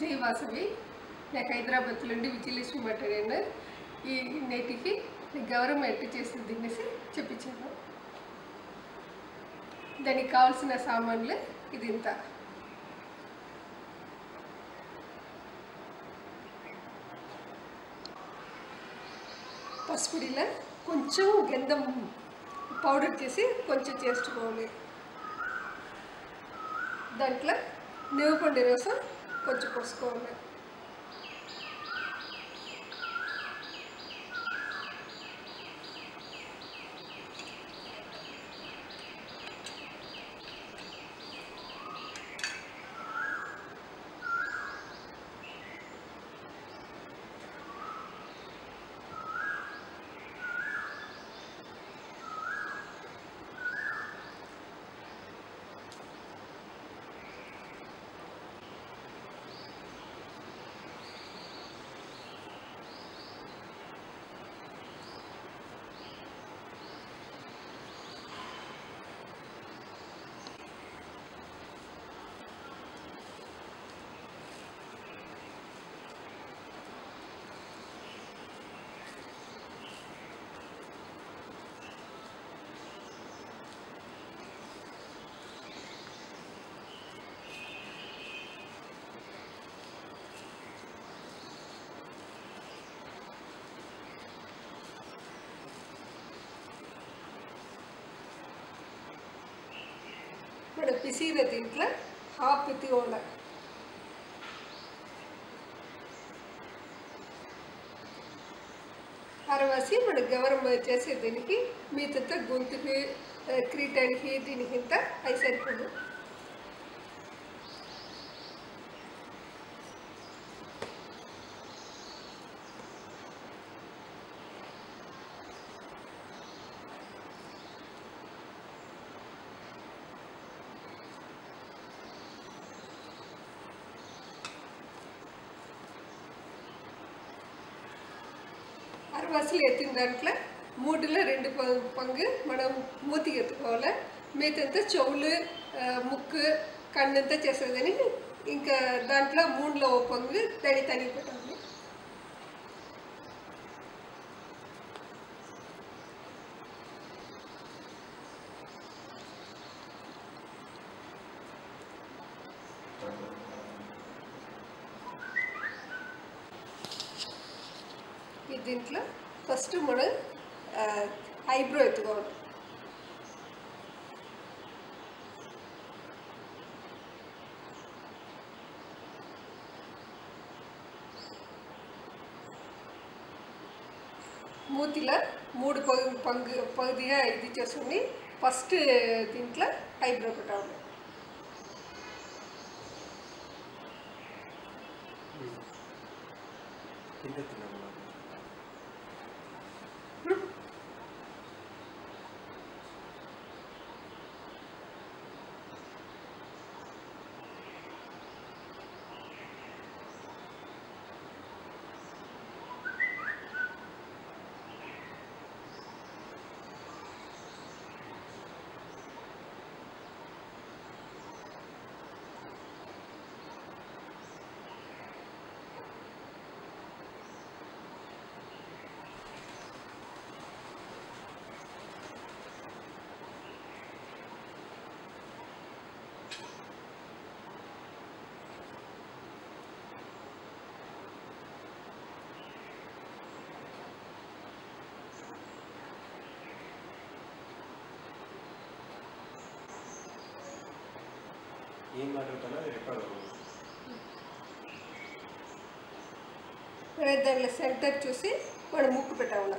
జై వాసవి నాకు హైదరాబాద్ నుండి విజయలక్ష్మి మాట్లాడాను ఈ నేటికి గవర్నమెంట్ చేసింది తినేసి చెప్పించాను దానికి కావాల్సిన సామాన్లు ఇది ఇంత పసుపుడిలో కొంచెం గంధం పౌడర్ చేసి కొంచెం చేసుకోవాలి దాంట్లో నివ్వపండు రసం కొంచెం పోసుకోవాలి మన పిసిన దీంట్లో హాఫ్ ఎత్తుకోవాలి అరవాసి మన గవరం చేసే దీనికి మీతంతా గొంతుకి ఆ, క్రీటానికి దీనికి ఇంత అవి సరిపోదు అరవాసులు ఎత్తిన దాంట్లో మూడులో రెండు ప- పంగు మనం మూతికి ఎత్తుకోవాలి మిగతా చెవులు ఆ, ముక్కు కన్నంతా చేసేదని ఇంకా దాంట్లో మూడులో ఓ పంగు తడి తని పెట్టాలి ఈ దీంట్లో ఫస్ట్ మనం ఐబ్రో ఎత్తుకోవాలి మూతిలో మూడు పగు పంగు పగుదిగా ఇది చేసుకుని ఫస్ట్ దీంట్లో ఐబ్రో పెట్టాలి కింద తిన్నాము ఏం మాట్లాడుతానో అది రికార్డ్ అవుతుంది మరి దాంట్లో సెంటర్ చూసి మనం ముక్కు పెట్టాలి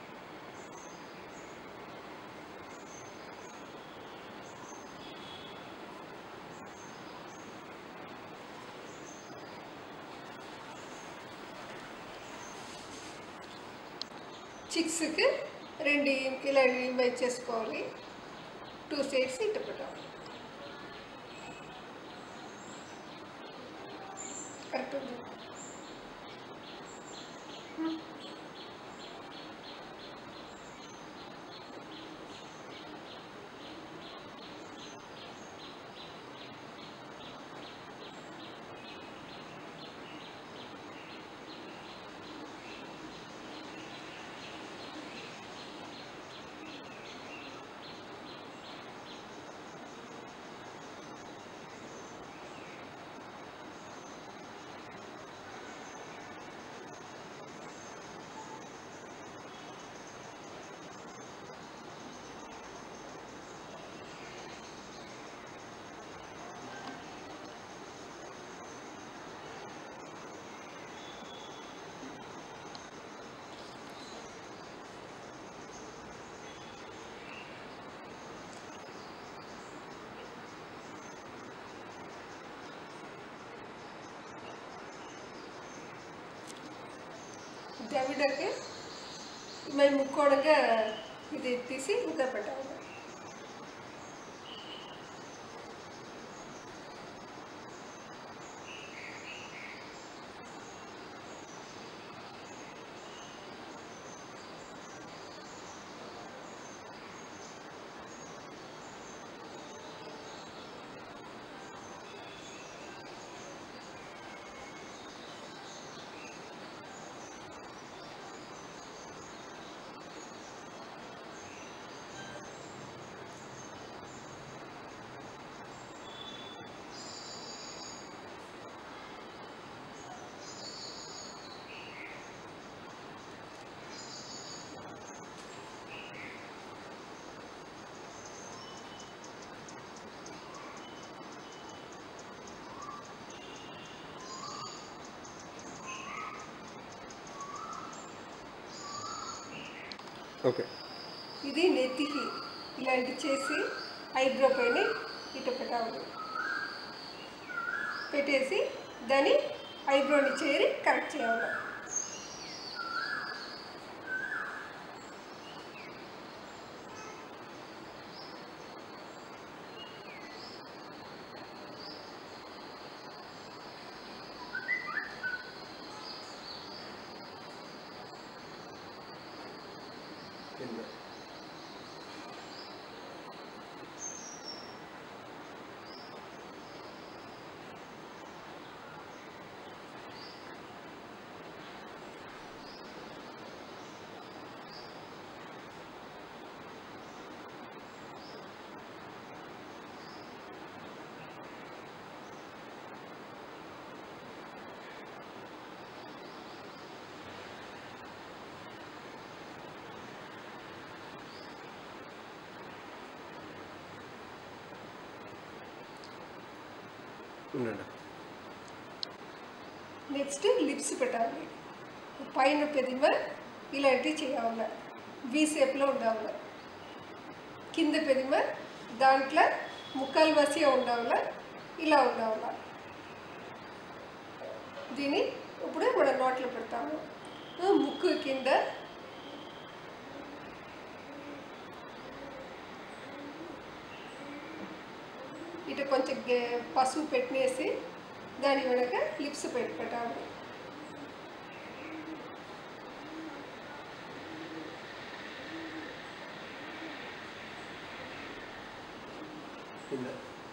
చిక్స్కి రెండు ఇలా ఇన్వైట్ చేసుకోవాలి టూ సైడ్స్ ఇటు పెట్టాలి కరెక్ట్ ఉంది డవిడకి మేము ముక్కోడంగా ఇది తీసి ముద్ద పెట్టాలి ఓకే ఇది నెత్తికి ఇలాంటి చేసి ఐబ్రో పైన ఇట పెట్టాలి పెట్టేసి దాన్ని ఐబ్రోని చేరి కరెక్ట్ చేయాలి కింద ఉండండి నెక్స్ట్ లిప్స్ పెట్టాలి పైన పెదిమ ఇలాంటివి చేయాలి వి షేప్లో ఉండాలి కింద పెదిమ దాంట్లో ముక్కలు వసిగా ఉండాలి ఇలా ఉండాలి దీన్ని ఇప్పుడు మనం నోట్లో పెడతాము ఆ, ముక్కు కింద ఇటు కొంచెం గే- పసుపు పెట్టినేసి దాని వెనక లిప్స్ పెట్టి పెట్టాలి కింద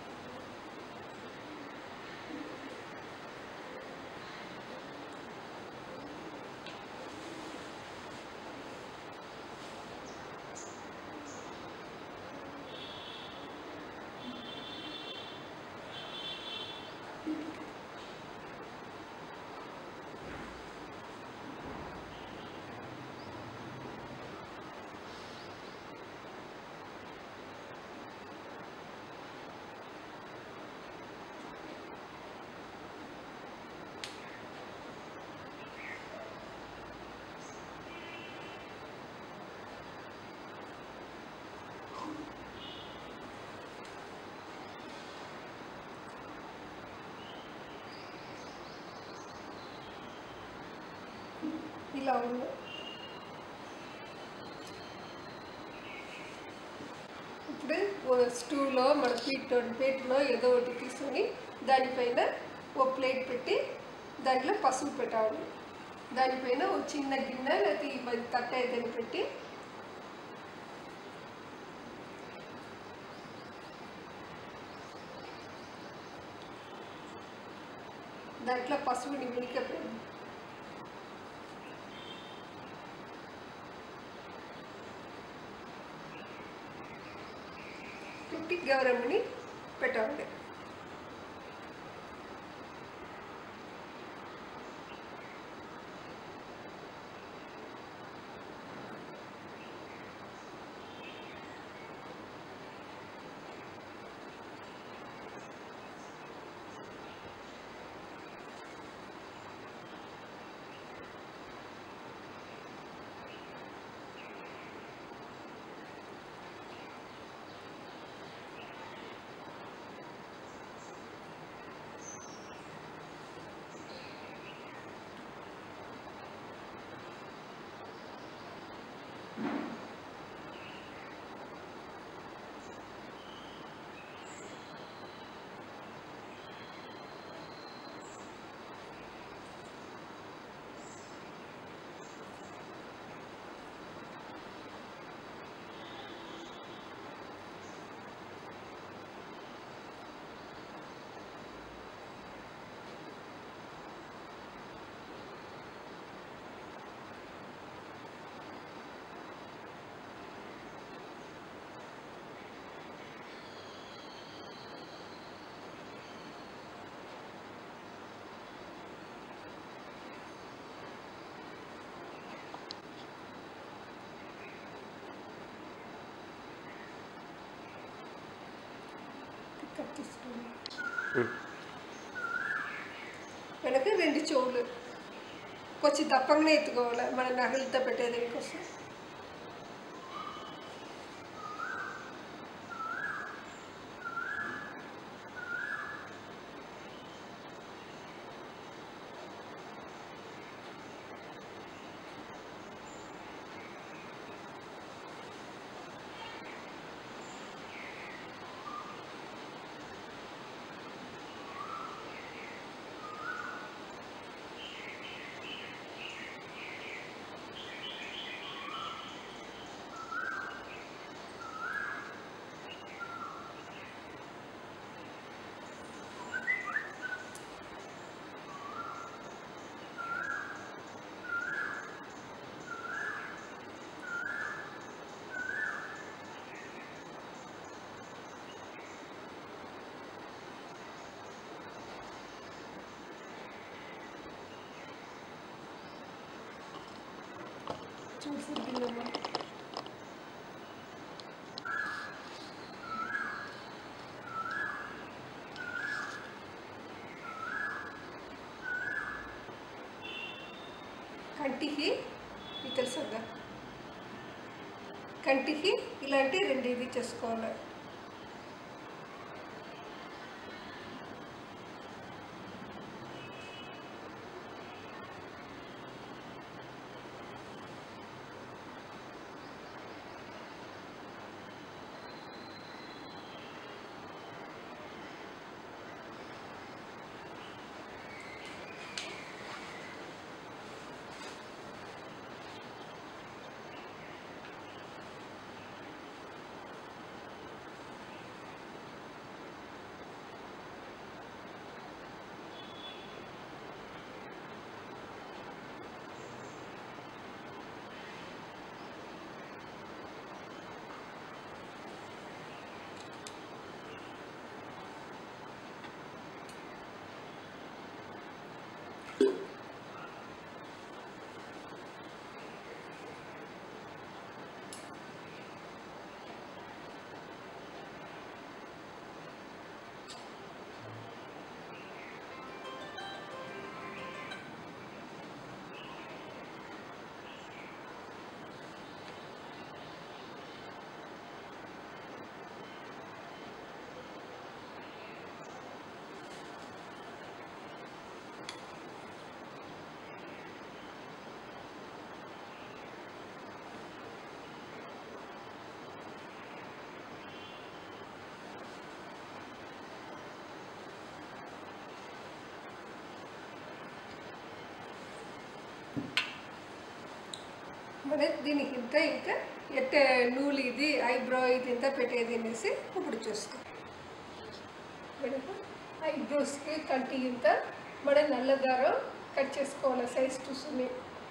ఇలా ఉంది ఇప్పుడు ఓ స్టూలో మన పీట్ పీట్లో ఏదో ఒకటి తీసుకొని దానిపైన ఓ ప్లేట్ పెట్టి దాంట్లో పసుపు పెట్టాలి దానిపైన ఒక చిన్న గిన్నె లేకపోతే ఈ పది తట్ట ఏదైనా పెట్టి దాంట్లో పసుపుని ఉడికపోయింది పెట్టి గౌరమ్మని పెట్టాలి వెనక రెండు చెవులు కొంచెం దప్పంగానే ఎత్తుకోవాలి మన నగలతో పెట్టేదానికోసం చూసిద్దామా కంటికి ఇది తెలుసుగా కంటికి ఇలాంటి రెండు ఇది చేసుకోవాలి మన దీనికి ఇంత ఇంకా ఎట్ట నూలు ఇది ఐబ్రో ఇది ఇంత పెట్టేది అనేసి ఇప్పుడు చూస్తాం మనకు ఐబ్రోస్కి కంటి ఇంత మన నల్ల దారం కట్ చేసుకోవాలి సైజ్ చూసుకుని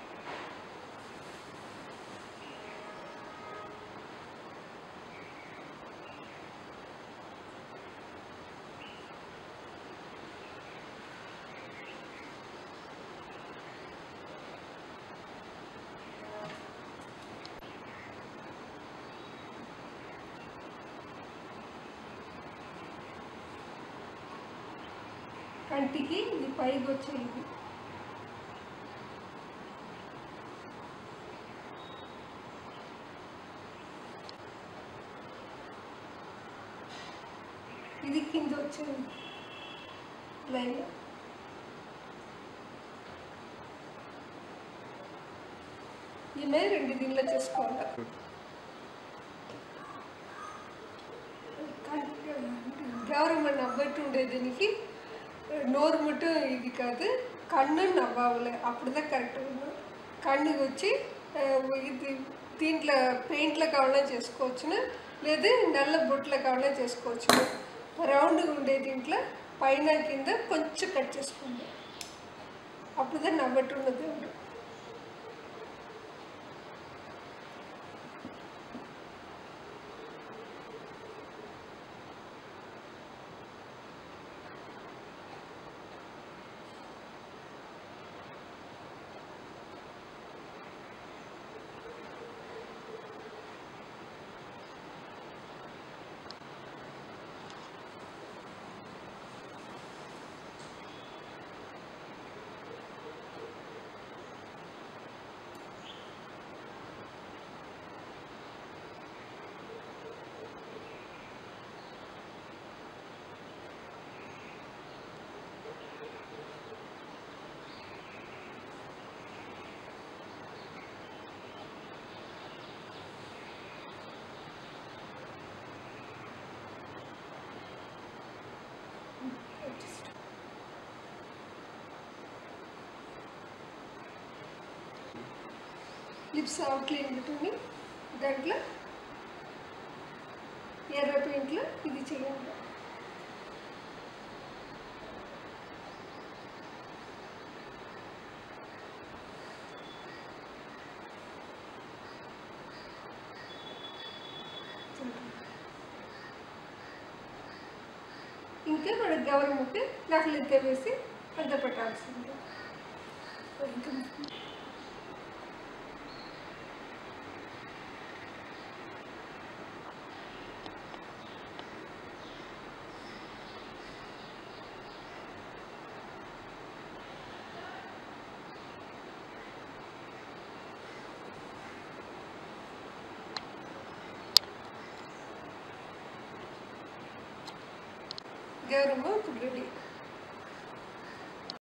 కంటికి ఇది పైకి వచ్చేది ఇది కింద వచ్చేది లైన్ ఈమె రెండు దీనిలో చేసుకోవాలి గౌరవం నవ్వట్టు ఉండే దీనికి నోరు మట్టు ఇది కాదు కన్ను నవ్వాలి అప్పుడుదా కరెక్ట్ కన్ను వచ్చి ఆ, ఇది దీంట్లో పెయింట్లో కావాలన్నా చేసుకోవచ్చును లేదు నల్ల బొట్లో కావాలన్నా చేసుకోవచ్చును రౌండ్గా ఉండే దీంట్లో పైన కింద కొంచెం కట్ చేసుకోండి అప్పుడుదా నవ్వట్టు ఉన్నది ఎవరు లిప్స్ అవుట్లైన్ పెట్టుకుని దాంట్లో ఎర్ర పెయింట్లో ఇది చేయండి ఇంకా మనకి గవర్నమెంట్ దాంట్లో ఇంత వేసి పెద్ద పెట్టాల్సింది ఇంకా గౌరమ్మ ఇప్పుడు రెడీ